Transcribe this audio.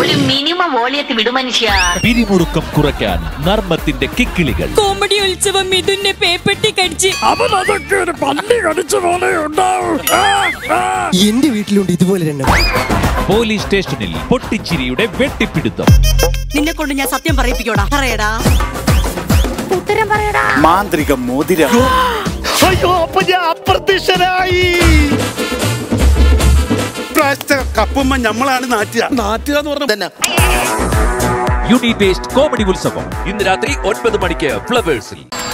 ഒരു മിനിമം വോളിയത്തിൽ വിടു മനുഷ്യ പിരിമുറുക്കം കുറയ്ക്കാൻ നർമ്മത്തിന്റെ കിക്കിളികൾ കോമഡി ഉത്സവം മിഥുന്റെ പേപ്പെട്ടി കടിച്ച് അവനതൊക്കെ ഒരു പല്ലി കടിച്ച പോലെ ഉണ്ടാവും ആ, ആ. എന്റെ വീട്ടിലുണ്ട് ഇതുപോലെ രണ്ടും പോലീസ് സ്റ്റേഷനിൽ പൊട്ടിച്ചിരിയുടെ വെട്ടിപ്പിടുത്തം നിന്നെ കൊണ്ട് ഞാൻ സത്യം പറയിപ്പിക്കോടാ പറയടാ മാന്ത്രിക മോതിരം അയ്യോ അപ്പൊ ഞാൻ അപ്രത്യക്ഷനായി ഇപ്രാവശ്യത്തെ കപ്പുമ്മ ഞമ്മളാണ് നാട്ടുക നാട്ടുക എന്ന് പറഞ്ഞ തന്നെ യൂണി ടേസ്റ്റ് കോമഡി ഉത്സവം ഇന്ന് രാത്രി ഒൻപത് മണിക്ക് ഫ്ലവേഴ്സിൽ